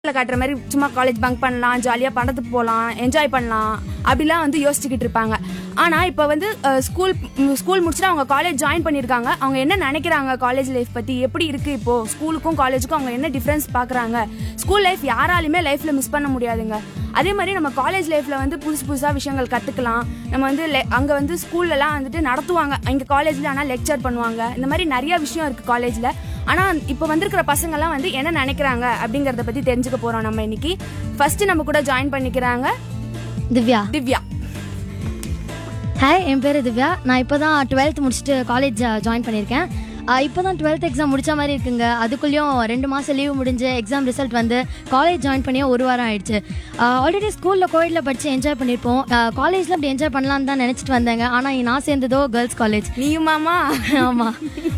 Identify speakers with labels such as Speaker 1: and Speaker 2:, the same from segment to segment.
Speaker 1: படத்துல காட்டுற மாதிரி சும்மா காலேஜ் பங்க் பண்ணலாம் ஜாலியா படத்துக்கு போகலாம் என்ஜாய் பண்ணலாம் அப்படிலாம் வந்து யோசிச்சுக்கிட்டு இருப்பாங்க ஆனா இப்போ வந்து ஸ்கூல் ஸ்கூல் முடிச்சுட்டு அவங்க காலேஜ் ஜாயின் பண்ணியிருக்காங்க அவங்க என்ன நினைக்கிறாங்க காலேஜ் லைஃப் பத்தி எப்படி இருக்கு இப்போ ஸ்கூலுக்கும் காலேஜுக்கும் அவங்க என்ன டிஃபரன்ஸ் பாக்குறாங்க ஸ்கூல் லைஃப் யாராலுமே லைஃப்ல மிஸ் பண்ண முடியாதுங்க அதே மாதிரி நம்ம காலேஜ் லைஃப்ல வந்து புதுசு புதுசா விஷயங்கள் கத்துக்கலாம் நம்ம வந்து le- அங்க வந்து ஸ்கூல்லலாம் வந்துட்டு நடத்துவாங்க இங்க காலேஜ்ல ஆனா லெக்சர் பண்ணுவாங்க இந்த மாதிரி நிறைய விஷயம் இருக்கு காலேஜ்ல ஆனா இப்போ வந்திருக்கிற பசங்கெல்லாம் வந்து என்ன நினைக்கிறாங்க அப்படிங்கறத பத்தி தெரிஞ்சுக்க போறோம் நம்ம இன்னைக்கு ஃபர்ஸ்ட் நம்ம கூட ஜாயின் பண்ணிக்கிறாங்க
Speaker 2: திவ்யா
Speaker 1: திவ்யா
Speaker 2: ஹாய் என் பேர் திவ்யா நான் இப்போ தான் டுவெல்த் முடிச்சுட்டு காலேஜ் ஜாயின் பண்ணியிருக்கேன் இப்போ தான் டுவெல்த் எக்ஸாம் முடிச்ச மாதிரி இருக்குங்க அதுக்குள்ளேயும் ரெண்டு மாதம் லீவ் முடிஞ்சு எக்ஸாம் ரிசல்ட் வந்து காலேஜ் ஜாயின் பண்ணியே ஒரு வாரம் ஆயிடுச்சு ஆல்ரெடி ஸ்கூலில் கோயிலில் படித்து என்ஜாய் பண்ணியிருப்போம் காலேஜில் அப்படி என்ஜாய் பண்ணலான்னு தான் நினச்சிட்டு வந்தேங்க ஆனால் நான் சேர்ந்ததோ கேர்ள்ஸ் காலேஜ்
Speaker 1: நீயும் மாமா
Speaker 2: ஆமாம்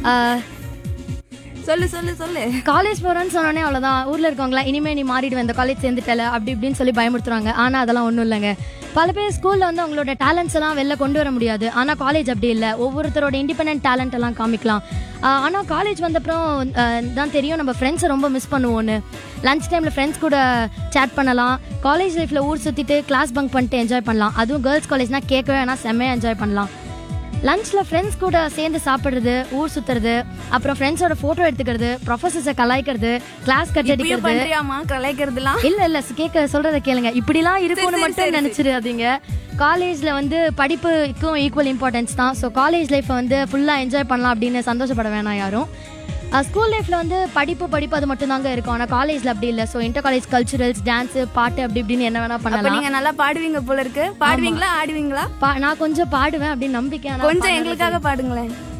Speaker 1: சொல்லு சொல்லு சொல்லு
Speaker 2: காலேஜ் போகிறேன்னு சொன்னோடனே அவ்வளோதான் ஊரில் இருக்கவங்களாம் இனிமேல் நீ மாறிடுவேன் இந்த காலேஜ் சேர்ந்துட்டல அப்படி இப்படின்னு சொல்லி பயமுறுத்துறாங்க ஆனால் அதெல்லாம் ஒன்றும் இல்லைங்க பல பேர் ஸ்கூலில் வந்து அவங்களோட டேலண்ட்ஸ் எல்லாம் வெளில கொண்டு வர முடியாது ஆனால் காலேஜ் அப்படி இல்லை ஒவ்வொருத்தரோட இண்டிபெண்டன்ட் டேலண்ட் எல்லாம் காமிக்கலாம் ஆனால் காலேஜ் வந்தப்புறம் ஆஹ், தான் தெரியும் நம்ம ஃப்ரெண்ட்ஸை ரொம்ப மிஸ் பண்ணுவோன்னு லஞ்ச் டைமில் ஃப்ரெண்ட்ஸ் கூட சேட் பண்ணலாம் காலேஜ் லைஃப்பில் ஊர் சுற்றிட்டு கிளாஸ் பங்க் பண்ணிட்டு என்ஜாய் பண்ணலாம் அதுவும் கேர்ள்ஸ் காலேஜ்னால் கேட்கவே வேணால் செம்மையாக என்ஜாய் பண்ணலாம் லஞ்சில் ஃப்ரெண்ட்ஸ் கூட சேர்ந்து சாப்பிட்றது ஊர் சுற்றுறது அப்புறம் ஃப்ரெண்ட்ஸோட ஃபோட்டோ எடுத்துக்கிறது ப்ரொஃபஸர்ஸை கலாய்க்கிறது கிளாஸ் கட்
Speaker 1: இப்பயும்
Speaker 2: அடிக்கிறது
Speaker 1: பண்றியாமா கலாய்க்கிறதுலாம்
Speaker 2: இல்ல இல்ல கேட்க சொல்றத கேளுங்க இப்படிலாம் இருக்கும்னு
Speaker 1: சரி,
Speaker 2: மட்டும்
Speaker 1: சரி,
Speaker 2: நினைச்சிடாதீங்க காலேஜ்ல வந்து படிப்புக்கும் ஈக்குவல் இம்பார்ட்டன்ஸ் தான் ஸோ காலேஜ் லைஃப்பை வந்து ஃபுல்லா என்ஜாய் பண்ணலாம் அப்படின்னு சந்தோஷப்பட வேணாம் யாரும் ஸ்கூல் லைஃப்ல வந்து படிப்பு படிப்பு அது மட்டும் தாங்க இருக்கும் ஆனால் காலேஜ்ல அப்படி இல்லை so inter college culturals dance பாட்டு அப்படி இப்படின்னு என்ன வேணா
Speaker 1: அப்ப
Speaker 2: பண்ணலாம்
Speaker 1: நீங்க நல்லா பாடுவீங்க போல இருக்கு பாடுவீங்களா ஆடுவீங்களா
Speaker 2: பா- நான் கொஞ்சம் பாடுவேன் அப்படின்னு நம்பிக்கை ஆனா
Speaker 1: கொஞ்சம்
Speaker 2: பாடுறது
Speaker 1: எங்களுக்காக பாடுங்களேன்